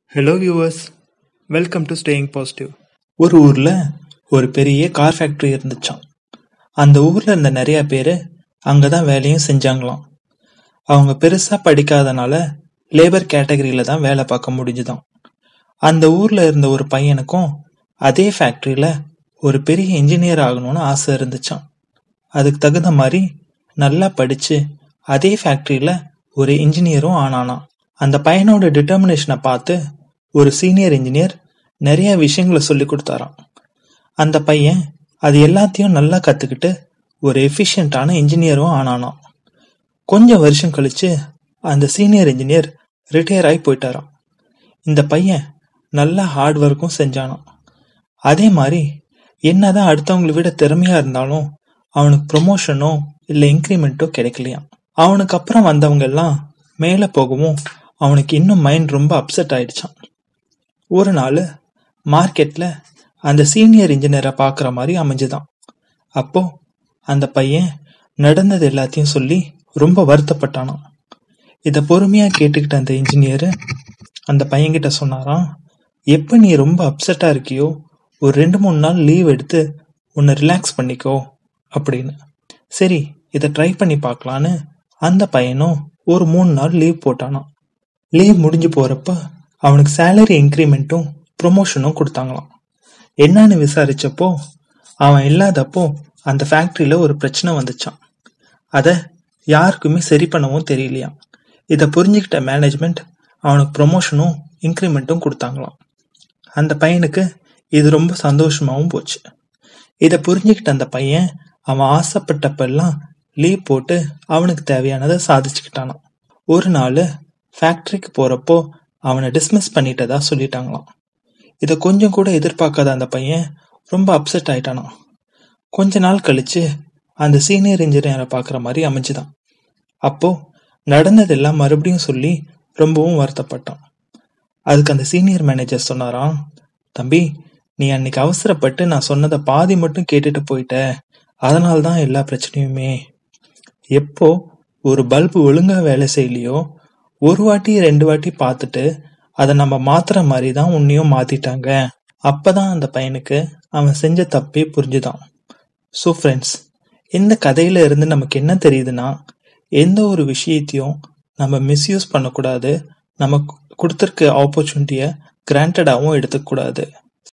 hello viewers welcome to staying positive ஒரு ஊர்ல ஒரு பெரிய கார் ஃபேக்டரி இருந்துச்சாம் அந்த ஊர்ல இருந்த நிறைய பேர் அங்கதான் வேலையும் செஞ்சாங்களாம் அவங்க பெருசா படிக்காதனால லேபர் கேட்டகரியில தான் வேலை பார்க்க முடிஞ்சுதாம் அந்த ஊர்ல இருந்த ஒரு பையனுக்கும் அதே ஃபேக்டரியில ஒரு பெரிய இன்ஜினியர் ஆகணும்னு ஆசை இருந்துச்சாம் அதுக்கு தகுந்த மாதிரி நல்லா படிச்சு அதே ஃபேக்டரியில ஒரு இன்ஜினியரும் ஆனானாம் அந்த பையனோட டிட்டர்மினேஷனை பார்த்து ஒரு சீனியர் இன்ஜினியர் நிறைய விஷயங்களை சொல்லி கொடுத்தாராம் அந்த பையன் அது எல்லாத்தையும் நல்லா கத்துக்கிட்டு ஒரு எஃபிஷியண்டான இன்ஜினியரும் ஆனானாம் கொஞ்சம் வருஷம் கழிச்சு அந்த சீனியர் இன்ஜினியர் ரிட்டையர் ஆகி போயிட்டாராம் இந்த பையன் நல்லா ஹார்ட் ஒர்க்கும் செஞ்சானாம் அதே மாதிரி என்னதான் அடுத்தவங்களை விட திறமையா இருந்தாலும் அவனுக்கு ப்ரொமோஷனோ இல்லை இன்க்ரிமெண்ட்டோ கிடைக்கலையாம் அவனுக்கு அப்புறம் வந்தவங்க எல்லாம் மேலே போகவும் அவனுக்கு இன்னும் மைண்ட் ரொம்ப அப்செட் ஆயிடுச்சான் ஒரு நாள் மார்க்கெட்ல அந்த சீனியர் இன்ஜினியரை பார்க்குற மாதிரி அமைஞ்சுதான் அப்போ அந்த பையன் நடந்தது எல்லாத்தையும் சொல்லி ரொம்ப வருத்தப்பட்டானாம் இதை பொறுமையா கேட்டுக்கிட்ட அந்த இன்ஜினியர் அந்த பையன்கிட்ட சொன்னாராம் எப்போ நீ ரொம்ப அப்செட்டா இருக்கியோ ஒரு ரெண்டு மூணு நாள் லீவ் எடுத்து உன்னை ரிலாக்ஸ் பண்ணிக்கோ அப்படின்னு சரி இதை ட்ரை பண்ணி பார்க்கலான்னு அந்த பையனும் ஒரு மூணு நாள் லீவ் போட்டானாம் லீவ் முடிஞ்சு போறப்ப அவனுக்கு சேலரி இன்க்ரிமெண்ட்டும் ப்ரொமோஷனும் கொடுத்தாங்களாம் என்னன்னு விசாரிச்சப்போ அவன் இல்லாதப்போ அந்த ஃபேக்டரியில ஒரு பிரச்சனை வந்துச்சான் அதை யாருக்குமே சரி பண்ணவும் தெரியலையாம் இதை புரிஞ்சுக்கிட்ட மேனேஜ்மெண்ட் அவனுக்கு ப்ரொமோஷனும் இன்க்ரிமெண்ட்டும் கொடுத்தாங்களாம் அந்த பையனுக்கு இது ரொம்ப சந்தோஷமாவும் போச்சு இதை புரிஞ்சுக்கிட்ட அந்த பையன் அவன் ஆசைப்பட்டப்பெல்லாம் லீவ் போட்டு அவனுக்கு தேவையானதை சாதிச்சுக்கிட்டானான் ஒரு நாள் ஃபேக்டரிக்கு போறப்போ அவனை டிஸ்மிஸ் பண்ணிட்டதா சொல்லிட்டாங்களாம் இதை கொஞ்சம் கூட எதிர்பார்க்காத அந்த பையன் ரொம்ப அப்செட் ஆயிட்டானாம் கொஞ்ச நாள் கழிச்சு அந்த சீனியர் இன்ஜினியரை பார்க்குற மாதிரி அமைஞ்சுதான் அப்போ நடந்ததெல்லாம் மறுபடியும் சொல்லி ரொம்பவும் வருத்தப்பட்டான் அதுக்கு அந்த சீனியர் மேனேஜர் சொன்னாராம் தம்பி நீ அன்னைக்கு அவசரப்பட்டு நான் சொன்னதை பாதி மட்டும் கேட்டுட்டு போயிட்ட அதனால தான் எல்லா பிரச்சனையுமே எப்போ ஒரு பல்பு ஒழுங்கா வேலை செய்யலையோ ஒரு வாட்டி ரெண்டு வாட்டி பார்த்துட்டு அதை நம்ம மாத்துற மாதிரி தான் உன்னையும் மாத்திட்டாங்க அப்பதான் அந்த பையனுக்கு அவன் செஞ்ச தப்பே புரிஞ்சுதான் ஸோ ஃப்ரெண்ட்ஸ் இந்த கதையில இருந்து நமக்கு என்ன தெரியுதுன்னா எந்த ஒரு விஷயத்தையும் நம்ம மிஸ்யூஸ் பண்ணக்கூடாது நம்ம கொடுத்துருக்க ஆப்பர்ச்சுனிட்டியை கிராண்டடாகவும் எடுத்துக்கூடாது